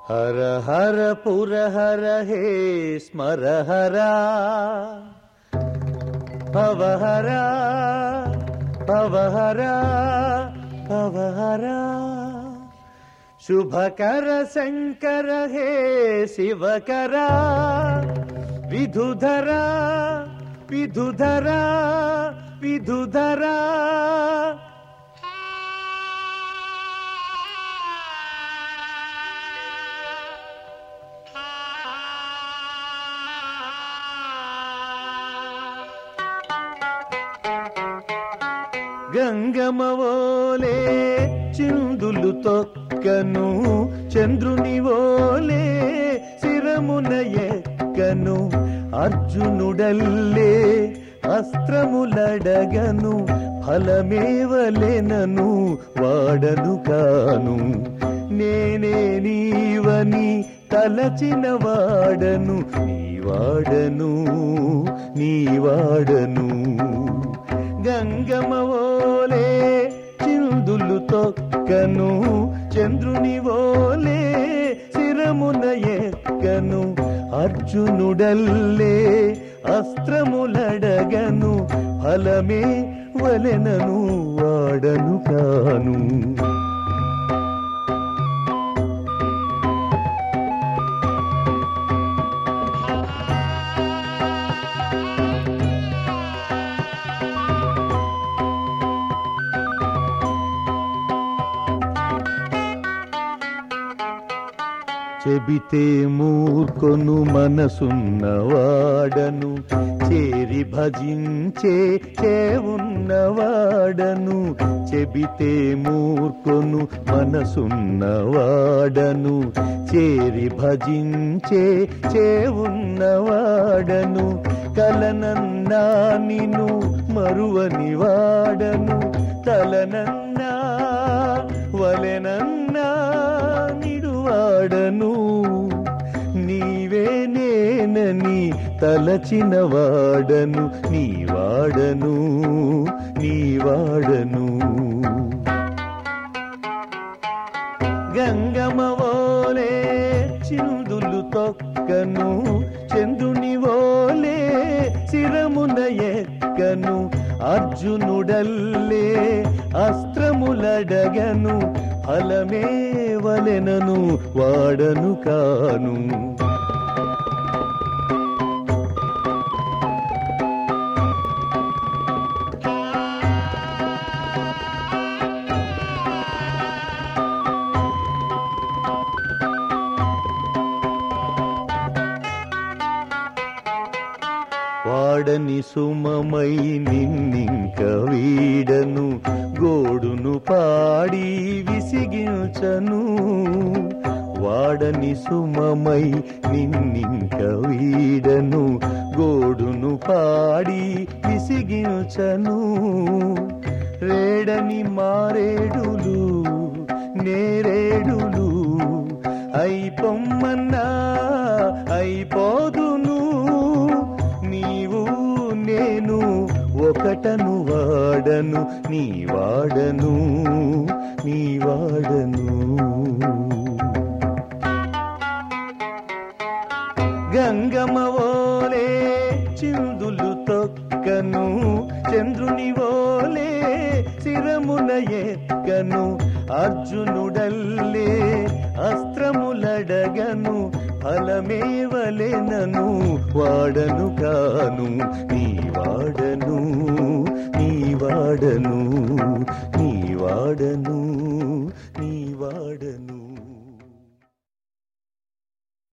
హర హర పురహర హే స్మర హరా పవహరా పవహరా పవహరా శుభకర శంకర హే శివకరా విధుధరా విధుధరా విధుధరా గంగమవోలే చిందులు తొక్కను చంద్రుని వోలే శిరమున ఎక్కను అర్జునుడల్లే అస్త్రములడగను ఫలమేవలెనను వాడను కాను నేనే నీవని తలచిన వాడను నీవాడను నీవాడను గంగమవోలే చిందులు తొక్కను చంద్రుని వోలే శిరమున ఎక్కను అర్జునుడల్లే అస్త్రములడగను ఫలమే వలెనను వాడను కాను చెబితే మూర్ఖను మనసున్నవాడను చేరి భజించే చేవున్నవాడను చెబితే మూర్ఖను మనసున్నవాడను చేరి భజించే చేవున్నవాడను కలనన్నా నిను మరువని వాడను తలనన్నా వలెనన్నా నిడువాడను నీవే నేనని తలచిన వాడను నీవాడను నీవాడను గంగమవోలే చిందులు తొక్కను చంద్రుని వోలే శిరమున ఎక్కను అర్జునుడల్లే అస్త్రములడగను ఫలమే వలెనను వాడను కాను వాడని సుమమై నిన్నింక వీడను గోడును పాడి విసిగించను వాడని సుమమై నిన్నింక వీడను గోడును పాడి విసిగించను రేడని మారేడులు నేరేడులు అయిపొమ్మన్నా అయిపోదును నీవు నేను ఒకటను వాడను నీ వాడను నీ వాడను గంగమవోలే చిందులు తొక్కను చంద్రుని వోలే శిరమున ఎక్కను అర్జునుడల్లే అస్త్రములడగను ఫలమేవలెనను వాడను కాను నీ వాడను నీ వాడను నీ వాడను నీ వాడను